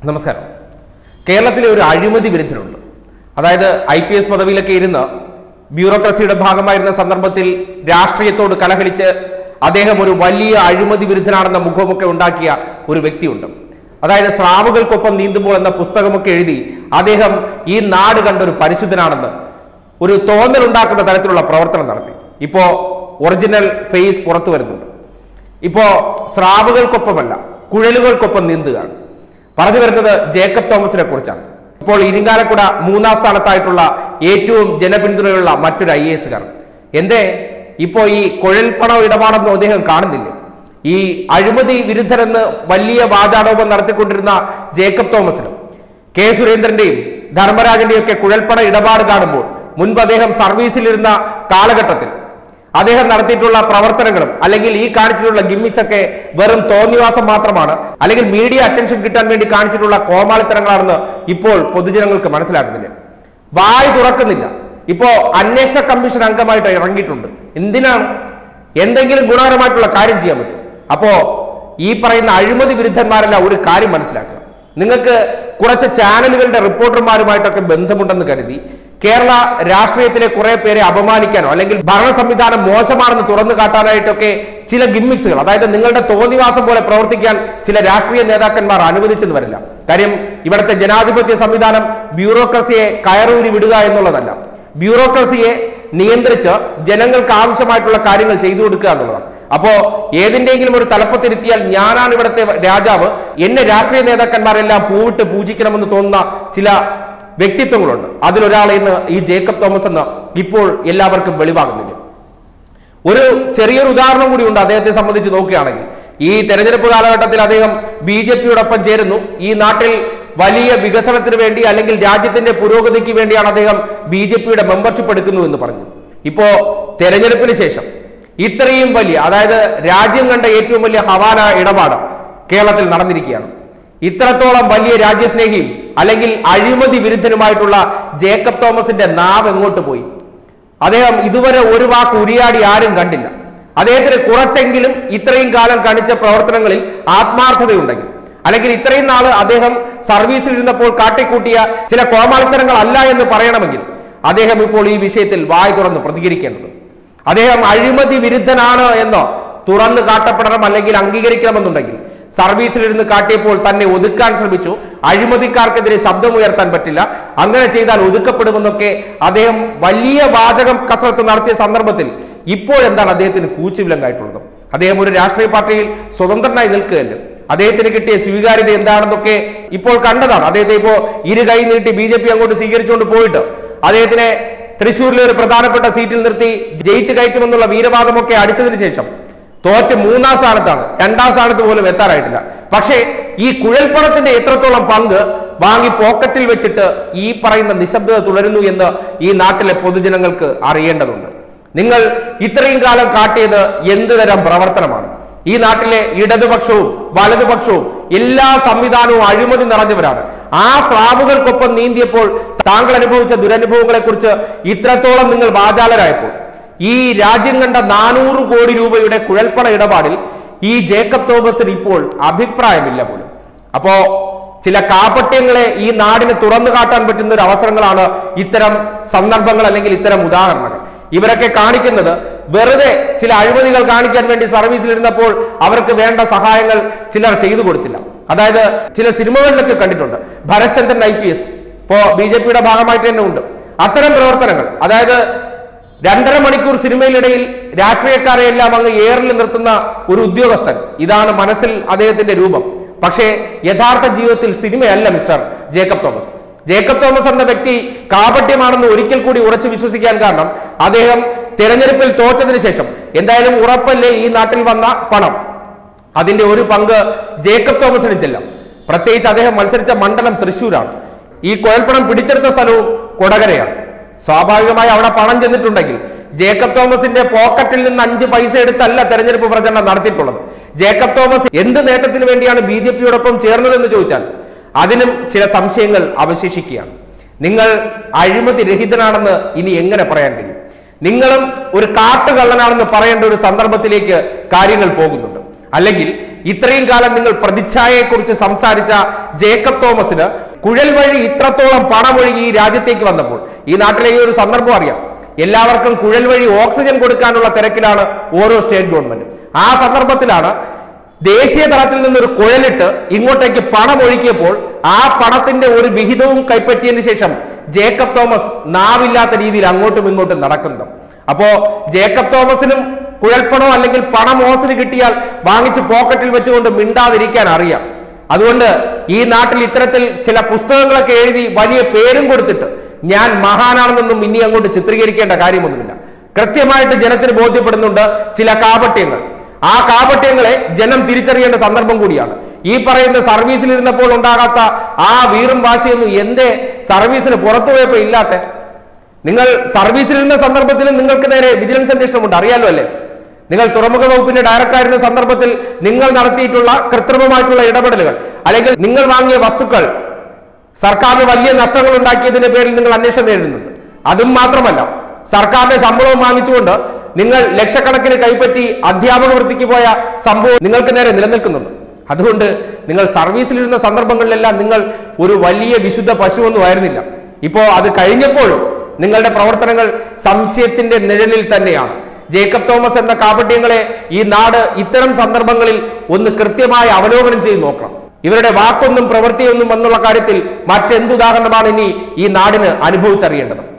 നമസ്കാരം കേരളത്തിലെ ഒരു അഴിമതി വിരുദ്ധനുണ്ട് അതായത് ഐ പി എസ് പദവിയിലൊക്കെ ഇരുന്ന് ബ്യൂറോക്രസിയുടെ ഭാഗമായിരുന്ന സന്ദർഭത്തിൽ രാഷ്ട്രീയത്തോട് കലഹലിച്ച് അദ്ദേഹം ഒരു വലിയ അഴിമതി വിരുദ്ധനാണെന്ന മുഖമൊക്കെ ഉണ്ടാക്കിയ ഒരു വ്യക്തിയുണ്ട് അതായത് സ്രാവുകൾക്കൊപ്പം നീന്തുമ്പോൾ എന്ന പുസ്തകമൊക്കെ എഴുതി അദ്ദേഹം ഈ നാട് കണ്ട ഒരു പരിശുദ്ധനാണെന്ന് ഒരു തോന്നലുണ്ടാക്കുന്ന തരത്തിലുള്ള പ്രവർത്തനം നടത്തി ഇപ്പോ ഒറിജിനൽ ഫേസ് പുറത്തു വരുന്നുണ്ട് ഇപ്പോ സ്രാവുകൾക്കൊപ്പമല്ല കുഴലുകൾക്കൊപ്പം നീന്തുകയാണ് പറഞ്ഞു വരുന്നത് ജേക്കബ് തോമസിനെ കുറിച്ചാണ് ഇപ്പോൾ ഇരിങ്ങാലക്കുട മൂന്നാം സ്ഥാനത്തായിട്ടുള്ള ഏറ്റവും ജനപിന്തുണയുള്ള മറ്റൊരു ഐ എസ് കാരൻ എന്തേ ഇപ്പോ ഈ കുഴൽപ്പണ ഇടപാടൊന്നും അദ്ദേഹം കാണുന്നില്ല ഈ അഴിമതി വിരുദ്ധരെന്ന് വലിയ വാചാടോപം നടത്തിക്കൊണ്ടിരുന്ന ജേക്കബ് തോമസിനും കെ സുരേന്ദ്രന്റെയും ധർമ്മരാജന്റെയും ഒക്കെ കുഴൽപ്പണ ഇടപാട് കാണുമ്പോൾ മുൻപ് അദ്ദേഹം സർവീസിലിരുന്ന കാലഘട്ടത്തിൽ അദ്ദേഹം നടത്തിയിട്ടുള്ള പ്രവർത്തനങ്ങളും അല്ലെങ്കിൽ ഈ കാണിച്ചിട്ടുള്ള ഗിമ്മിക്സ് ഒക്കെ വെറും തോന്നിവാസം മാത്രമാണ് അല്ലെങ്കിൽ മീഡിയ അറ്റൻഷൻ കിട്ടാൻ വേണ്ടി കാണിച്ചിട്ടുള്ള കോമാളിത്തരങ്ങളാണെന്ന് ഇപ്പോൾ പൊതുജനങ്ങൾക്ക് മനസ്സിലാക്കുന്നില്ല വായ് തുറക്കുന്നില്ല ഇപ്പോ അന്വേഷണ കമ്മീഷൻ അംഗമായിട്ട് ഇറങ്ങിയിട്ടുണ്ട് എന്തിനാണ് എന്തെങ്കിലും ഗുണകരമായിട്ടുള്ള കാര്യം ചെയ്യാൻ പറ്റും അപ്പോ ഈ പറയുന്ന അഴിമതി വിരുദ്ധന്മാരെല്ലാം ഒരു കാര്യം മനസ്സിലാക്കുക നിങ്ങൾക്ക് കുറച്ച് ചാനലുകളുടെ റിപ്പോർട്ടർമാരുമായിട്ടൊക്കെ ബന്ധമുണ്ടെന്ന് കരുതി കേരള രാഷ്ട്രീയത്തിലെ കുറെ പേരെ അപമാനിക്കാനോ അല്ലെങ്കിൽ ഭരണ സംവിധാനം മോശമാണെന്ന് തുറന്നു കാട്ടാനായിട്ടൊക്കെ ചില ഗിമ്മിക്സുകൾ അതായത് നിങ്ങളുടെ തോന്നിവാസം പോലെ പ്രവർത്തിക്കാൻ ചില രാഷ്ട്രീയ നേതാക്കന്മാർ അനുവദിച്ചെന്ന് വരില്ല കാര്യം ഇവിടുത്തെ ജനാധിപത്യ സംവിധാനം ബ്യൂറോക്രസിയെ കയറൂരി വിടുക എന്നുള്ളതല്ല ബ്യൂറോക്രസിയെ നിയന്ത്രിച്ച് ജനങ്ങൾക്ക് ആവശ്യമായിട്ടുള്ള കാര്യങ്ങൾ ചെയ്തു കൊടുക്കുക എന്നുള്ളതാണ് അപ്പോ ഏതിന്റെങ്കിലും ഒരു തലപ്പത്തിരുത്തിയാൽ ഞാനാണ് ഇവിടുത്തെ രാജാവ് എന്നെ രാഷ്ട്രീയ നേതാക്കന്മാരെല്ലാം പൂവിട്ട് പൂജിക്കണമെന്ന് തോന്നുന്ന ചില വ്യക്തിത്വങ്ങളുണ്ട് അതിലൊരാൾ ഇന്ന് ഈ ജേക്കബ് തോമസ് എന്ന് ഇപ്പോൾ എല്ലാവർക്കും വെളിവാകുന്നില്ല ഒരു ചെറിയൊരു ഉദാഹരണം കൂടി ഉണ്ട് അദ്ദേഹത്തെ സംബന്ധിച്ച് നോക്കുകയാണെങ്കിൽ ഈ തെരഞ്ഞെടുപ്പ് കാലഘട്ടത്തിൽ അദ്ദേഹം ബി ജെ പിയോടൊപ്പം ചേരുന്നു ഈ നാട്ടിൽ വലിയ വികസനത്തിന് വേണ്ടി അല്ലെങ്കിൽ രാജ്യത്തിന്റെ പുരോഗതിക്ക് വേണ്ടിയാണ് അദ്ദേഹം ബി ജെ പിയുടെ മെമ്പർഷിപ്പ് എടുക്കുന്നു എന്ന് പറഞ്ഞു ഇപ്പോ തെരഞ്ഞെടുപ്പിന് ശേഷം ഇത്രയും വലിയ അതായത് രാജ്യം കണ്ട ഏറ്റവും വലിയ ഹവാല ഇടപാട് കേരളത്തിൽ നടന്നിരിക്കുകയാണ് ഇത്രത്തോളം വലിയ രാജ്യസ്നേഹിയും അല്ലെങ്കിൽ അഴിമതി വിരുദ്ധനുമായിട്ടുള്ള ജേക്കബ് തോമസിന്റെ നാവ് എങ്ങോട്ട് പോയി അദ്ദേഹം ഇതുവരെ ഒരു വാക്ക് ഉരിയാടി ആരും കണ്ടില്ല അദ്ദേഹത്തിന് കുറച്ചെങ്കിലും ഇത്രയും കാലം കാണിച്ച പ്രവർത്തനങ്ങളിൽ ആത്മാർത്ഥതയുണ്ടെങ്കിൽ അല്ലെങ്കിൽ ഇത്രയും നാള് അദ്ദേഹം സർവീസിൽ ഇരുന്നപ്പോൾ കാട്ടിക്കൂട്ടിയ ചില കോമാളിത്തരങ്ങൾ അല്ല എന്ന് പറയണമെങ്കിൽ അദ്ദേഹം ഇപ്പോൾ ഈ വിഷയത്തിൽ വായ് തുറന്ന് പ്രതികരിക്കേണ്ടത് അദ്ദേഹം അഴിമതി വിരുദ്ധനാണ് എന്ന് തുറന്നു കാട്ടപ്പെടണം അല്ലെങ്കിൽ അംഗീകരിക്കണമെന്നുണ്ടെങ്കിൽ സർവീസിലിരുന്ന് കാട്ടിയപ്പോൾ തന്നെ ഒതുക്കാൻ ശ്രമിച്ചു അഴിമതിക്കാർക്കെതിരെ ശബ്ദമുയർത്താൻ പറ്റില്ല അങ്ങനെ ചെയ്താൽ ഒതുക്കപ്പെടുമെന്നൊക്കെ അദ്ദേഹം വലിയ വാചകം കസരത്ത് നടത്തിയ സന്ദർഭത്തിൽ ഇപ്പോൾ എന്താണ് അദ്ദേഹത്തിന് കൂച്ചുവിലങ്ങായിട്ടുള്ളത് അദ്ദേഹം ഒരു രാഷ്ട്രീയ പാർട്ടിയിൽ സ്വതന്ത്രനായി നിൽക്കുകയല്ലേ അദ്ദേഹത്തിന് കിട്ടിയ സ്വീകാര്യത എന്താണെന്നൊക്കെ ഇപ്പോൾ കണ്ടതാണ് അദ്ദേഹത്തെ ഇപ്പോ ഇരു കൈ നീട്ടി ബി ജെ പി അങ്ങോട്ട് സ്വീകരിച്ചുകൊണ്ട് പോയിട്ട് അദ്ദേഹത്തിനെ തൃശ്ശൂരിലെ ഒരു പ്രധാനപ്പെട്ട സീറ്റിൽ നിർത്തി ജയിച്ചു കയറ്റുമെന്നുള്ള വീരവാദമൊക്കെ അടിച്ചതിന് ശേഷം തോറ്റ് മൂന്നാം സ്ഥാനത്താണ് രണ്ടാം സ്ഥാനത്ത് പോലും എത്താറായിട്ടില്ല പക്ഷേ ഈ കുഴൽപ്പണത്തിന്റെ എത്രത്തോളം പങ്ക് വാങ്ങി പോക്കറ്റിൽ വെച്ചിട്ട് ഈ പറയുന്ന നിശബ്ദത തുടരുന്നു എന്ന് ഈ നാട്ടിലെ പൊതുജനങ്ങൾക്ക് അറിയേണ്ടതുണ്ട് നിങ്ങൾ ഇത്രയും കാലം കാട്ടിയത് എന്ത് തരം പ്രവർത്തനമാണ് ഈ നാട്ടിലെ ഇടതുപക്ഷവും വലതുപക്ഷവും എല്ലാ സംവിധാനവും അഴിമതി നിറഞ്ഞവരാണ് ആ സ്രാവുകൾക്കൊപ്പം നീന്തിയപ്പോൾ താങ്കൾ അനുഭവിച്ച ദുരനുഭവങ്ങളെ കുറിച്ച് ഇത്രത്തോളം നിങ്ങൾ വാചാലരായപ്പോൾ ഈ രാജ്യം കണ്ട നാനൂറ് കോടി രൂപയുടെ കുഴൽപ്പണ ഇടപാടിൽ ഈ ജേക്കബ് തോമസിന് ഇപ്പോൾ അഭിപ്രായമില്ല പോലും അപ്പോ ചില കാപട്യങ്ങളെ ഈ നാടിന് തുറന്നു കാട്ടാൻ പറ്റുന്ന ഒരു അവസരങ്ങളാണ് ഇത്തരം സന്ദർഭങ്ങൾ അല്ലെങ്കിൽ ഇത്തരം ഉദാഹരണങ്ങൾ ഇവരൊക്കെ കാണിക്കുന്നത് വെറുതെ ചില അഴിമതികൾ കാണിക്കാൻ വേണ്ടി സർവീസിലിരുന്നപ്പോൾ അവർക്ക് വേണ്ട സഹായങ്ങൾ ചിലർ ചെയ്തു കൊടുത്തില്ല അതായത് ചില സിനിമകളിലൊക്കെ കണ്ടിട്ടുണ്ട് ഭരചന്ദ്രൻ ഐ പി എസ് ഇപ്പോ ബി ജെ പിയുടെ ഭാഗമായിട്ട് തന്നെ ഉണ്ട് അത്തരം പ്രവർത്തനങ്ങൾ അതായത് രണ്ടര മണിക്കൂർ സിനിമയിലിടയിൽ രാഷ്ട്രീയക്കാരെ എല്ലാം അങ്ങ് ഏറിൽ നിർത്തുന്ന ഒരു ഉദ്യോഗസ്ഥൻ ഇതാണ് മനസ്സിൽ അദ്ദേഹത്തിന്റെ രൂപം പക്ഷേ യഥാർത്ഥ ജീവിതത്തിൽ സിനിമയല്ല മിസ്റ്റർ ജേക്കബ് തോമസ് ജേക്കബ് തോമസ് എന്ന വ്യക്തി കാപട്യമാണെന്ന് ഒരിക്കൽ കൂടി ഉറച്ചു വിശ്വസിക്കാൻ കാരണം അദ്ദേഹം തെരഞ്ഞെടുപ്പിൽ തോറ്റതിന് ശേഷം എന്തായാലും ഉറപ്പല്ലേ ഈ നാട്ടിൽ വന്ന പണം അതിന്റെ ഒരു പങ്ക് ജേക്കബ് തോമസിന് ചെല്ലാം പ്രത്യേകിച്ച് അദ്ദേഹം മത്സരിച്ച മണ്ഡലം തൃശ്ശൂരാണ് ഈ കുഴൽപ്പണം പിടിച്ചെടുത്ത സ്ഥലവും കൊടകരയാണ് സ്വാഭാവികമായി അവിടെ പണം ചെന്നിട്ടുണ്ടെങ്കിൽ ജേക്കബ് തോമസിന്റെ പോക്കറ്റിൽ നിന്ന് അഞ്ച് പൈസ എടുത്തല്ല തെരഞ്ഞെടുപ്പ് പ്രചരണം നടത്തിയിട്ടുള്ളത് ജേക്കബ് തോമസ് എന്ത് നേട്ടത്തിന് വേണ്ടിയാണ് ബി ജെ പിയോടൊപ്പം ചേർന്നതെന്ന് ചോദിച്ചാൽ അതിനും ചില സംശയങ്ങൾ അവശേഷിക്കുകയാണ് നിങ്ങൾ അഴിമതി രഹിതനാണെന്ന് ഇനി എങ്ങനെ പറയാൻ കഴിയും നിങ്ങളും ഒരു കാട്ടുകള്ളനാണെന്ന് പറയേണ്ട ഒരു സന്ദർഭത്തിലേക്ക് കാര്യങ്ങൾ പോകുന്നുണ്ട് അല്ലെങ്കിൽ ഇത്രയും കാലം നിങ്ങൾ പ്രതിച്ഛായയെക്കുറിച്ച് സംസാരിച്ച ജേക്കബ് തോമസിന് കുഴൽ വഴി ഇത്രത്തോളം പണമൊഴുകി ഈ രാജ്യത്തേക്ക് വന്നപ്പോൾ ഈ നാട്ടിലെ ഈ ഒരു സന്ദർഭം അറിയാം എല്ലാവർക്കും കുഴൽ വഴി ഓക്സിജൻ കൊടുക്കാനുള്ള തിരക്കിലാണ് ഓരോ സ്റ്റേറ്റ് ഗവൺമെന്റും ആ സന്ദർഭത്തിലാണ് ദേശീയ തലത്തിൽ നിന്നൊരു കുഴലിട്ട് ഇങ്ങോട്ടേക്ക് പണം ഒഴുക്കിയപ്പോൾ ആ പണത്തിന്റെ ഒരു വിഹിതവും കൈപ്പറ്റിയതിന് ശേഷം ജേക്കബ് തോമസ് നാവില്ലാത്ത രീതിയിൽ അങ്ങോട്ടും ഇങ്ങോട്ടും നടക്കുന്നത് അപ്പോ ജേക്കബ് തോമസിനും കുഴൽപ്പണോ അല്ലെങ്കിൽ പണം ഓസിന് കിട്ടിയാൽ വാങ്ങിച്ച് പോക്കറ്റിൽ വെച്ചുകൊണ്ട് മിണ്ടാതിരിക്കാൻ അറിയാം അതുകൊണ്ട് ഈ നാട്ടിൽ ഇത്തരത്തിൽ ചില പുസ്തകങ്ങളൊക്കെ എഴുതി വലിയ പേരും കൊടുത്തിട്ട് ഞാൻ മഹാനാണെന്നൊന്നും ഇനി അങ്ങോട്ട് ചിത്രീകരിക്കേണ്ട കാര്യമൊന്നുമില്ല കൃത്യമായിട്ട് ജനത്തിന് ബോധ്യപ്പെടുന്നുണ്ട് ചില കാപട്യങ്ങൾ ആ കാപട്യങ്ങളെ ജനം തിരിച്ചറിയേണ്ട സന്ദർഭം കൂടിയാണ് ഈ പറയുന്ന സർവീസിൽ ഇരുന്നപ്പോൾ ഉണ്ടാകാത്ത ആ വീറും വാശിയൊന്നും എന്തേ സർവീസിന് പുറത്തു പോയപ്പോ ഇല്ലാത്ത നിങ്ങൾ സർവീസിലിരുന്ന സന്ദർഭത്തിൽ നിങ്ങൾക്ക് നേരെ വിജിലൻസ് അന്വേഷണമുണ്ട് അറിയാലോ അല്ലേ നിങ്ങൾ തുറമുഖ വകുപ്പിന്റെ ഡയറക്ടറായിരുന്ന സന്ദർഭത്തിൽ നിങ്ങൾ നടത്തിയിട്ടുള്ള കൃത്രിമമായിട്ടുള്ള ഇടപെടലുകൾ അല്ലെങ്കിൽ നിങ്ങൾ വാങ്ങിയ വസ്തുക്കൾ സർക്കാരിന് വലിയ നഷ്ടങ്ങൾ ഉണ്ടാക്കിയതിന്റെ പേരിൽ നിങ്ങൾ അന്വേഷണം നേരിടുന്നുണ്ട് അതും മാത്രമല്ല സർക്കാരിന്റെ ശമ്പളവും വാങ്ങിച്ചുകൊണ്ട് നിങ്ങൾ ലക്ഷക്കണക്കിന് കൈപ്പറ്റി അധ്യാപക വൃത്തിക്ക് പോയ സംഭവം നിങ്ങൾക്ക് നേരെ നിലനിൽക്കുന്നുണ്ട് അതുകൊണ്ട് നിങ്ങൾ സർവീസിലിരുന്ന സന്ദർഭങ്ങളിലെല്ലാം നിങ്ങൾ ഒരു വലിയ വിശുദ്ധ പശുവൊന്നും ആയിരുന്നില്ല ഇപ്പോ അത് കഴിഞ്ഞപ്പോഴും നിങ്ങളുടെ പ്രവർത്തനങ്ങൾ സംശയത്തിന്റെ നിഴലിൽ തന്നെയാണ് ജേക്കബ് തോമസ് എന്ന കാപട്യങ്ങളെ ഈ നാട് ഇത്തരം സന്ദർഭങ്ങളിൽ ഒന്ന് കൃത്യമായി അവലോകനം ചെയ്ത് നോക്കണം ഇവരുടെ വാക്കൊന്നും പ്രവൃത്തിയൊന്നും എന്നുള്ള കാര്യത്തിൽ മറ്റെന്തുദാഹരണമാണ് ഇനി ഈ നാടിന് അനുഭവിച്ചറിയേണ്ടത്